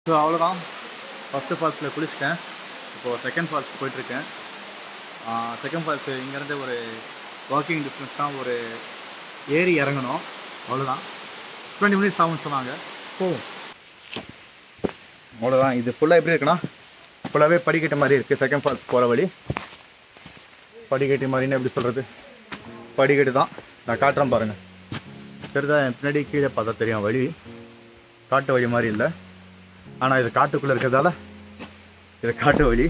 so அவ்வளோதான் first ஃபால்ஸில் குளிச்சிட்டேன் இப்போது செகண்ட் ஃபால்ஸ் போயிட்டுருக்கேன் செகண்ட் ஃபால்ஸ் இங்கேருந்து ஒரு வாக்கிங் டிஸ்டன்ஸ் தான் ஒரு ஏறி இறங்கணும் அவ்வளோதான் டுவெண்ட்டி மினிட்ஸ் ஆகும்னு சொன்னாங்க போவோம் அவ்வளோதான் இது ஃபுல்லாக எப்படி இருக்குன்னா ஃபுல்லாகவே படிக்கட்டு மாதிரி இருக்குது செகண்ட் ஃபால்ஸ் போகிற வழி படிக்கட்டு மாதிரின்னு எப்படி சொல்கிறது படிக்கட்டு தான் நான் காட்டுறேன் பாருங்கள் தெரிதா என் பின்னாடி கீழே பார்த்தா தெரியும் வழி காட்டு வழி மாதிரி இல்லை ஆனால் இது காட்டுக்குள்ளே இருக்கிறதால இது காட்டு வழி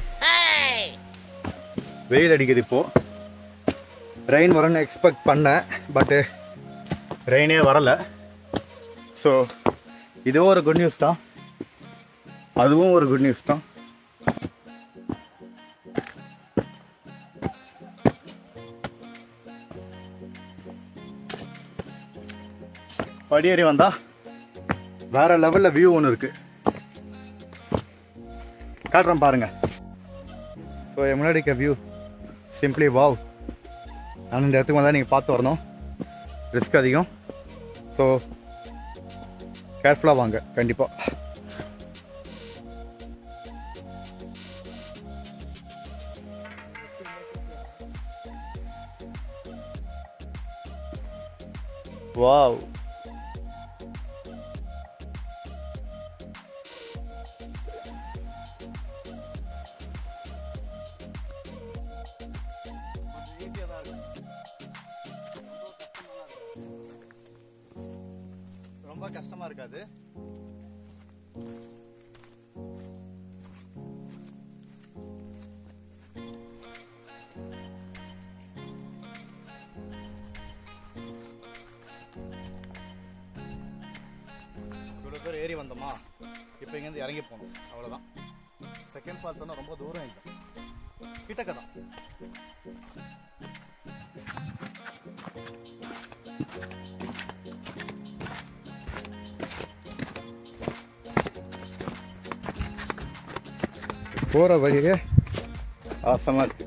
வெயில் அடிக்குது இப்போ ரெயின் வரும்னு எக்ஸ்பெக்ட் பண்ணேன் பட்டு ரெயினே வரலை ஸோ இதுவும் ஒரு குட் நியூஸ் தான் அதுவும் ஒரு குட் நியூஸ் தான் படியேறி வந்தா வேற லெவலில் வியூ ஒன்று இருக்கு காட்டுறேன் பாருங்க ஸோ என் முன்னாடி இருக்க வியூ சிம்பிளி வாவ் நான் இந்த இடத்துக்கு வந்தால் நீங்கள் பார்த்து வரணும் ரிஸ்க் அதிகம் ஸோ கேர்ஃபுல்லாக வாங்க கண்டிப்பாக வாவ் ரொம்ப கஷ்டமா இருக்காது இவ்வளோ பேர் ஏறி வந்தோமா இப்போ இங்கேருந்து இறங்கி போகணும் அவ்வளோதான் செகண்ட் ஃபால்ஸ் வந்து ரொம்ப தூரம் இல்லை கிட்டக்க தான் போகிற வழியே ஆசமாக இருக்கு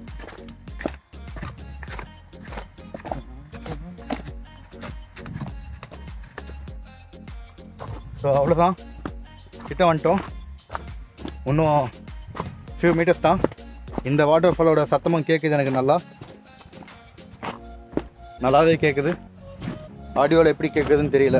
ஸோ அவ்வளோதான் கிட்ட வந்துட்டோம் இன்னும் ஃபியூ மீட்டர்ஸ் தான் இந்த வாட்டர் ஃபாலோட சத்தமும் கேட்குது எனக்கு நல்லா நல்லாவே கேட்குது ஆடியோவில் எப்படி கேட்குதுன்னு தெரியல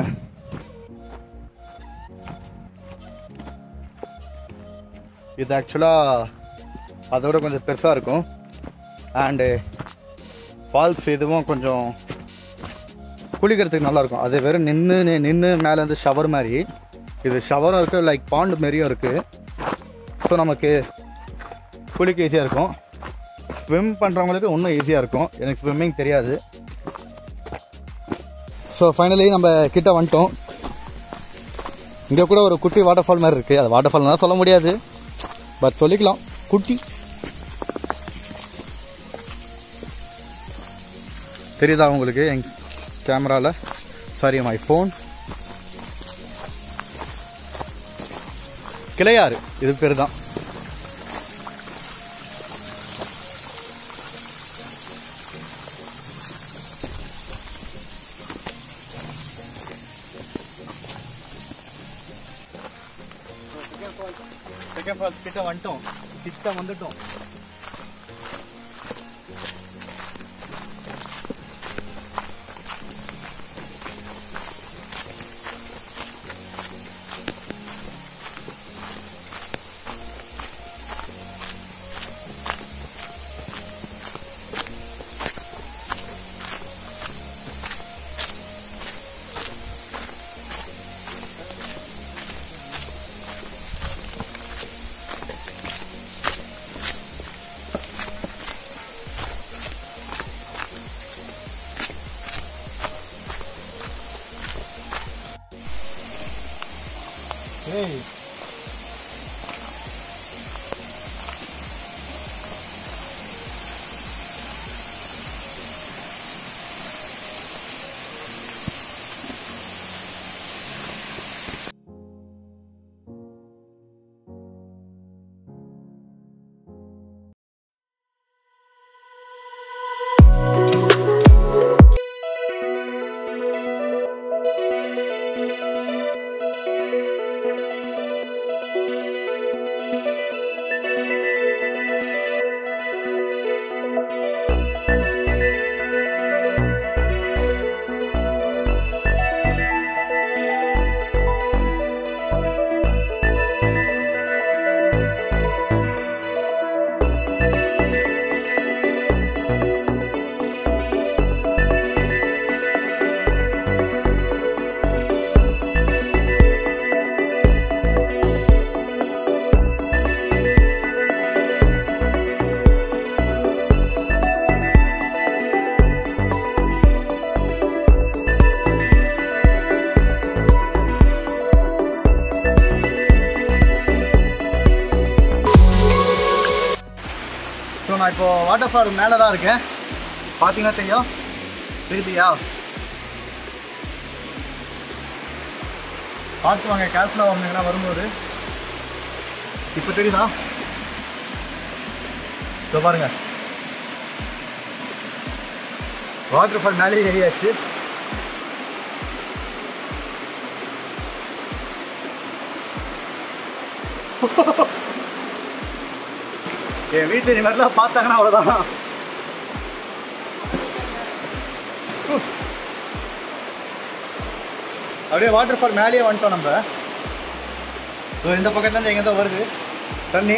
இது ஆக்சுவலாக அதோட கொஞ்சம் பெருசாக இருக்கும் அண்டு ஃபால்ஸ் இதுவும் கொஞ்சம் குளிக்கிறதுக்கு நல்லா இருக்கும் அது வெறும் நின்று நின்று மேலே வந்து ஷவர் மாதிரி இது ஷவரும் இருக்குது லைக் பாண்டு மாரியும் இருக்குது ஸோ நமக்கு குளிக்க ஈஸியாக இருக்கும் ஸ்விம் பண்ணுறவங்களுக்கு இன்னும் ஈஸியாக இருக்கும் எனக்கு ஸ்விம்மிங் தெரியாது ஸோ ஃபைனலி நம்ம கிட்ட வந்துட்டோம் இங்கே கூட ஒரு குட்டி வாட்டர் ஃபால் மாதிரி இருக்குது அது வாட்டர் ஃபால்னால் சொல்ல முடியாது பட் சொல்லிக்கலாம் குட்டி தெரியுதா உங்களுக்கு என் கேமராவில் சாரி மை ஃபோன் கிளையாறு இது பேர் தான் செகண்ட் ஃபால்ஸ் கிட்ட வந்துட்டோம் கிட்ட வந்துட்டோம் ஏய் இப்போ வாட்டர் ஃபால் மேலே தான் இருக்கேன் பார்த்தீங்கன்னா தெரியும் தெரியுதியா பார்த்து வாங்க கேஷ்ல வாங்கினீங்கன்னா வரும்போது இப்போ தெரியுதா இதோ பாருங்க வாட்டர் ஃபால் மேலே ஏறியாச்சு என் வீட்டில் இந்த மாதிரிலாம் பார்த்தாங்கன்னா அவ்வளோதான் அப்படியே வாட்டர் ஃபால் மேலேயே வந்துட்டோம் நம்ம இதோ இந்த பக்கத்துலேருந்து எங்கே தான் வருது தண்ணி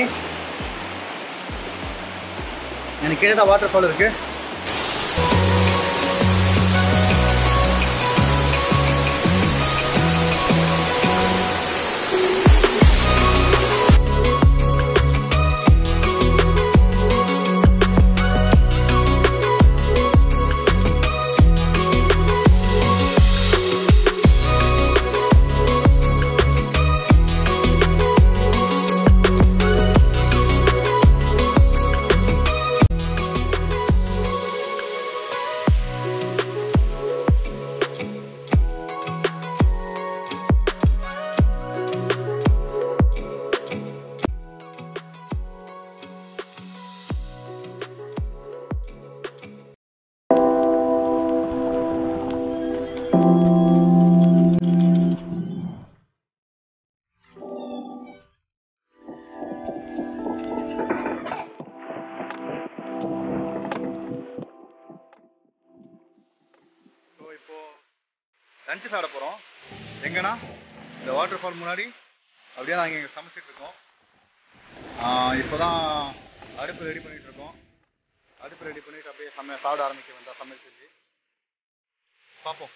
எனக்கு கீழே தான் வாட்டர் ஃபால் இருக்குது ஸோ இப்போ லஞ்சு சாப்பிட போகிறோம் எங்கன்னா இந்த வாட்டர் ஃபால் முன்னாடி அப்படியே நாங்கள் இங்கே சமைச்சிட்டு இருக்கோம் இப்போ தான் அடுப்பு ரெடி பண்ணிட்டு இருக்கோம் அடுப்பு ரெடி பண்ணிட்டு அப்படியே சமையல் சாப்பிட ஆரம்பிக்க வந்தால் சமையல் செஞ்சு பார்ப்போம்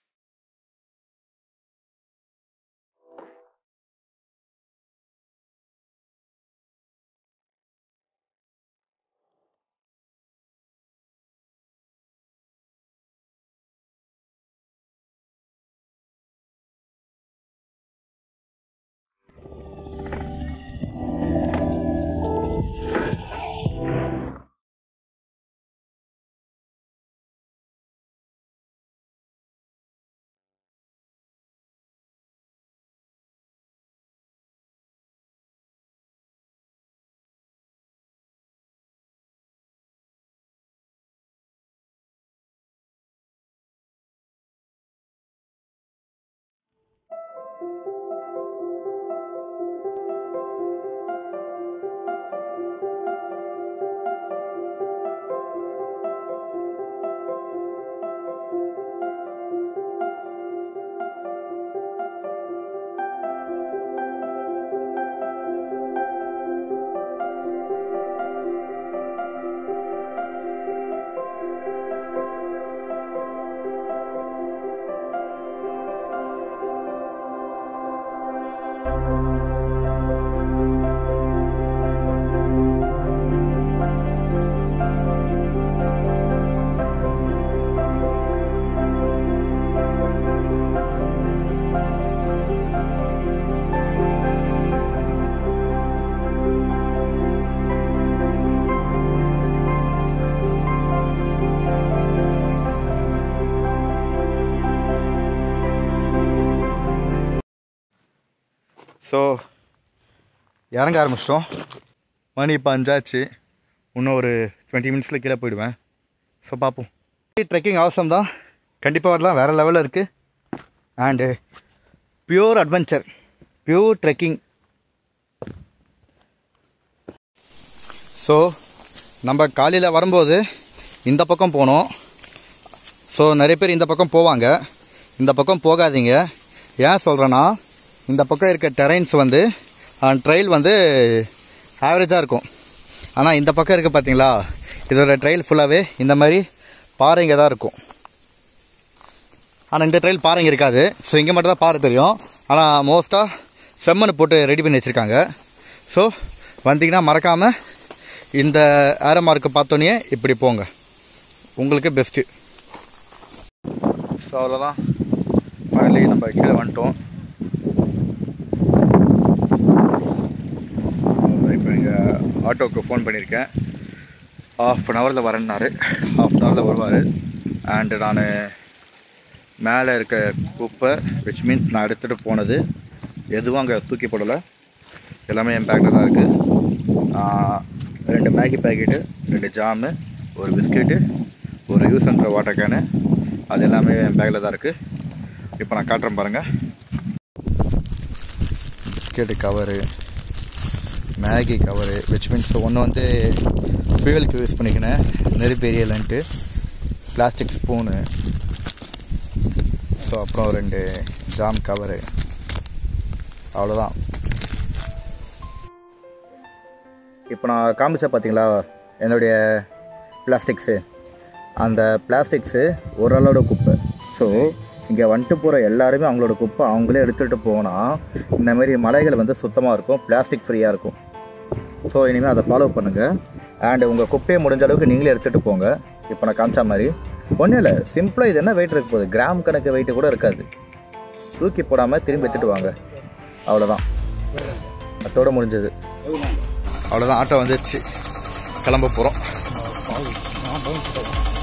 ஸோ இறங்க ஆரம்பிச்சிட்டோம் மணி இப்போ அஞ்சாச்சு இன்னும் ஒரு டுவெண்ட்டி மினிட்ஸில் கீழே போயிடுவேன் ஸோ பார்ப்போம் ட்ரெக்கிங் அவசரம் தான் கண்டிப்பாக வரலாம் வேறு லெவலில் இருக்குது and pure adventure pure trekking so நம்ம காலையில் வரும்போது இந்த பக்கம் போனோம் ஸோ நிறைய பேர் இந்த பக்கம் போவாங்க இந்த பக்கம் போகாதீங்க ஏன் சொல்கிறேன்னா இந்த பக்கம் இருக்க டெரைன்ஸ் வந்து ட்ரெயில் வந்து ஆவரேஜாக இருக்கும் ஆனால் இந்த பக்கம் இருக்க பார்த்தீங்களா இதோட ட்ரெயில் ஃபுல்லாகவே இந்த மாதிரி பாறைங்க தான் இருக்கும் ஆனால் இந்த ட்ரெயில் பாறைங்க இருக்காது ஸோ இங்கே மட்டும் தான் பாறை தெரியும் ஆனால் மோஸ்ட்டாக செம்மண் போட்டு ரெடி பண்ணி வச்சுருக்காங்க ஸோ வந்தீங்கன்னா மறக்காமல் இந்த ஏரோ மார்க்கை பார்த்தோன்னே இப்படி போங்க உங்களுக்கு பெஸ்ட்டு ஸோ அவ்வளோதான் ஃபைனலி நம்ம கீழே வந்துட்டோம் இப்போ எங்கள் ஆட்டோவுக்கு ஃபோன் பண்ணியிருக்கேன் ஆஃப் அன் ஹவரில் வரேன்னாரு ஹாஃப் அன் ஹவரில் வருவார் அண்டு நான் மேலே இருக்க குப்பை விச் மீன்ஸ் நான் எடுத்துகிட்டு போனது எதுவும் அங்கே தூக்கி போடலை எல்லாமே என் பேக்கில் தான் இருக்குது ரெண்டு மேகி பேக்கெட்டு ரெண்டு ஜாமு ஒரு பிஸ்கெட்டு ஒரு யூஸ் பண்ணுற வாட்டர் கேனு அது எல்லாமே என் பேக்கில் தான் இருக்குது இப்போ நான் காட்டுறேன் பாருங்கள் biscuit cover Maggi cover which means ஒன்று வந்து ஃபியூவலுக்கு யூஸ் பண்ணிக்கினேன் நெருப்பு எரியலன்ட்டு பிளாஸ்டிக் ஸ்பூனு ஸோ அப்புறம் ரெண்டு ஜாம் கவரு அவ்வளோதான் இப்போ நான் காமிச்சா பார்த்தீங்களா என்னுடைய பிளாஸ்டிக்ஸு அந்த பிளாஸ்டிக்ஸு ஓரளவோட குப்பை ஸோ இங்கே வந்துட்டு போகிற எல்லாருமே அவங்களோட குப்பை அவங்களே எடுத்துகிட்டு போனால் இந்த மாதிரி மலைகள் வந்து சுத்தமாக இருக்கும் பிளாஸ்டிக் ஃப்ரீயாக இருக்கும் ஸோ இனிமேல் அதை ஃபாலோ பண்ணுங்கள் அண்ட் உங்கள் குப்பையை முடிஞ்ச அளவுக்கு நீங்களே எடுத்துகிட்டு போங்க இப்போ நான் காமிச்ச மாதிரி ஒன்றும் இல்லை சிம்பிளாக இது என்ன வெயிட் இருக்க போகுது கிராம் கணக்கு வெயிட்டு கூட இருக்காது தூக்கி போடாமல் திரும்பி எடுத்துகிட்டு வாங்க அவ்வளோதான் அத்தோட முடிஞ்சது அவ்வளோதான் ஆட்டோ வந்துடுச்சு கிளம்ப போகிறோம்